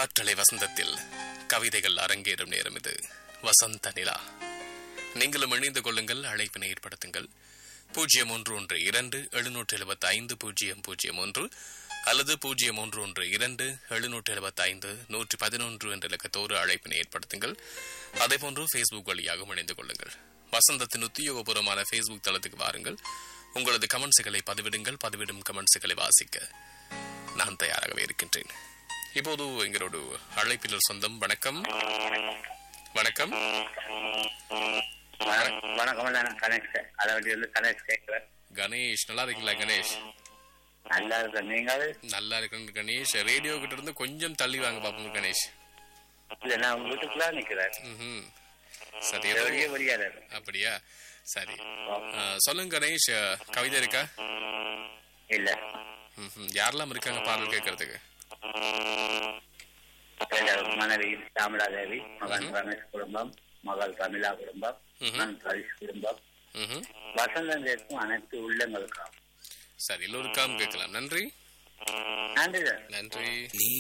காற்றலை வசந்தத்தில் கவிதைகள் அரங்கேறும் நேரம் இது வசந்த நிலா நீங்களும் இணைந்து கொள்ளுங்கள் அழைப்பினை ஏற்படுத்துங்கள் பூஜ்ஜியம் ஒன்று ஒன்று இரண்டு எழுநூற்று எழுபத்தி ஐந்து பூஜ்ஜியம் பூஜ்ஜியம் ஒன்று அல்லது பூஜ்ஜியம் ஒன்று ஒன்று இரண்டு எழுநூற்று எழுபத்தி ஐந்து நூற்றி பதினொன்று என்ற இலக்கத்தோடு அழைப்பினை ஏற்படுத்துங்கள் அதேபோன்று ஃபேஸ்புக் வழியாகவும் இணைந்து கொள்ளுங்கள் வசந்தத்தின் உத்தியோகபூர்வமான ஃபேஸ்புக் தளத்துக்கு வாருங்கள் உங்களது கமெண்ட்ஸுகளை பதிவிடுங்கள் பதிவிடும் கமெண்ட்ஸுகளை வாசிக்க நான் தயாராகவே இருக்கின்றேன் இப்போது எங்களோட அழைப்பில் ஒரு சொந்தம் வணக்கம் வணக்கம் வணக்கம் வணக்கம் நான் கணேஷ் அதாவது வந்து கணேஷ் கேட்கிறேன் கணேஷ் நல்லா இருக்கீங்களா கணேஷ் நல்லா இருக்கேன் நீங்கள் நல்லா இருக்கேன் கணேஷ் ரேடியோ கிட்ட இருந்து கொஞ்சம் தள்ளி வாங்க பாப்போம் கணேஷ் இல்ல நான் உங்க வீட்டுக்குள்ள நிக்கிறேன் ம்ஹும். சரி ஏதோ- வெளியே வெளியாரு அப்படியா சரி ஆ, சொல்லுங்க கணேஷ் கவிதை இருக்கா இல்ல ம்ஹும். யாரெல்லாம் இருக்காங்க பாடல் கேட்கறதுக்கு இல்ல, மனைவி சாமலா தேவி மகன் ரமேஷ் குடும்பம் மகள் தமிழா குடும்பம் ம்ஹும். நான் ரவிஷ் குடும்பம் ம்ஹும். வசந்தம் கேட்கும் அனைத்து உள்ளங்களுக்கும் சரி எல்லோருக்காகவும் கேட்கலாம் நன்றி நன்றி சார் நன்றி